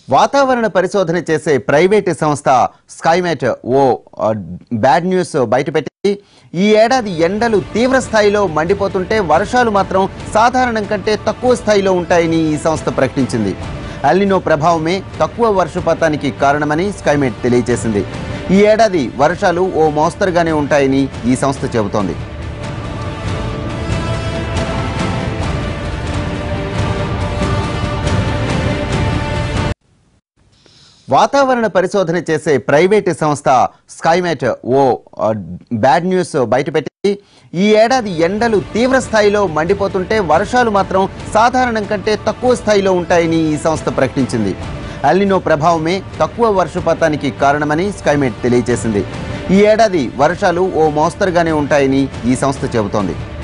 వాతావరణ పరిశోధన చేసే ప్రైవేటు సంస్థ స్కైమెట్ ఓ ఆ, బ్యాడ్ న్యూస్ బయటపెట్టి ఈ ఏడాది ఎండలు తీవ్ర స్థాయిలో మండిపోతుంటే వర్షాలు మాత్రం సాధారణం కంటే తక్కువ స్థాయిలో ఉంటాయని ఈ సంస్థ ప్రకటించింది అల్నినో ప్రభావమే తక్కువ వర్షపాతానికి కారణమని స్కైమెట్ తెలియజేసింది ఈ ఏడాది వర్షాలు ఓ మోస్తరుగానే ఉంటాయని ఈ సంస్థ చెబుతోంది వాతావరణ పరిశోధన చేసే ప్రైవేటు సంస్థ స్కైమెట్ ఓ ఆ, బ్యాడ్ న్యూస్ బయటపెట్టి ఈ ఏడాది ఎండలు తీవ్ర స్థాయిలో మండిపోతుంటే వర్షాలు మాత్రం సాధారణం కంటే తక్కువ స్థాయిలో ఉంటాయని ఈ సంస్థ ప్రకటించింది అల్నినో ప్రభావమే తక్కువ వర్షపాతానికి కారణమని స్కైమెట్ తెలియజేసింది ఈ ఏడాది వర్షాలు ఓ మోస్తరుగానే ఉంటాయని ఈ సంస్థ చెబుతోంది